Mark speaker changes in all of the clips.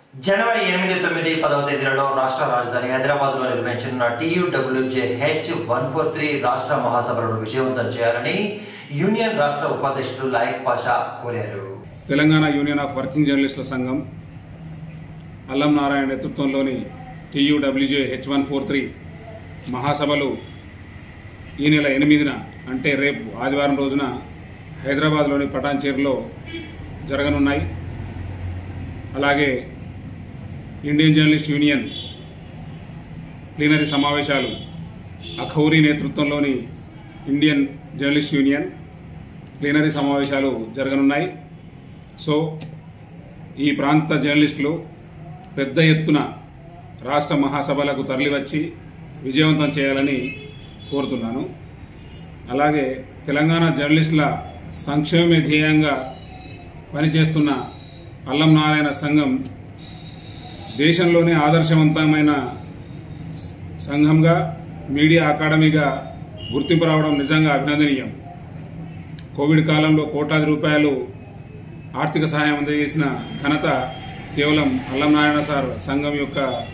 Speaker 1: జనవరి ఎనిమిది తొమ్మిది పదవ తేదీలలో రాష్ట్ర రాజధాని హైదరాబాద్ లో నిర్వహించనున్న TUWJ H one four three రాష్ట్ర మహాసభలను విజయవంతం చేయాలని యూనియన్ రాష్ట్ర ఉపాధ్యక్షుడు లాయక్ పాషా కోరారు
Speaker 2: తెలంగాణ యూనియన్ ఆఫ్ వర్కింగ్ జర్నలిస్టుల సంఘం అల్లం నారాయణ నేతృత్వంలోని TUWJ H one four three మహాసభలు ఈ నెల ఎనిమిదిన అంటే రేపు ఆదివారం రోజున హైదరాబాద్లోని పటాన్చేరులో జరగనున్నాయి అలాగే ఇండియన్ జర్నలిస్ట్ యూనియన్ ప్లీనరీ సమావేశాలు అఖౌరీ నేతృత్వంలోని ఇండియన్ జర్నలిస్ట్ యూనియన్ ప్లీనరీ సమావేశాలు జరగనున్నాయి సో ఈ ప్రాంత జర్నలిస్టులు పెద్ద ఎత్తున రాష్ట్ర మహాసభలకు తరలివచ్చి విజయవంతం చేయాలని కోరుతున్నాను అలాగే తెలంగాణ జర్నలిస్టుల సంక్షేమమే ధ్యేయంగా పనిచేస్తున్న అల్లం నారాయణ సంఘం దేశంలోనే ఆదర్శవంతమైన సంఘంగా మీడియా అకాడమీగా గుర్తింపు రావడం నిజంగా అభినందనీయం కోవిడ్ కాలంలో కోట్లాది రూపాయలు ఆర్థిక సహాయం అందజేసిన ఘనత కేవలం అల్లం నారాయణ సార్ సంఘం యొక్క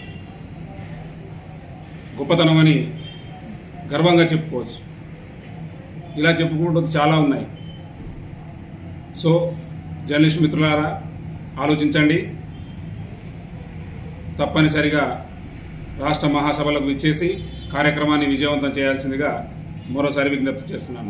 Speaker 2: గొప్పతనమని గర్వంగా చెప్పుకోవచ్చు ఇలా చెప్పుకుంటూ చాలా ఉన్నాయి సో జర్నలిస్ట్ మిత్రులారా ఆలోచించండి తప్పనిసరిగా రాష్ట్ర మహాసభలకు ఇచ్చేసి కార్యక్రమాన్ని విజయవంతం చేయాల్సిందిగా మరోసారి విజ్ఞప్తి చేస్తున్నాను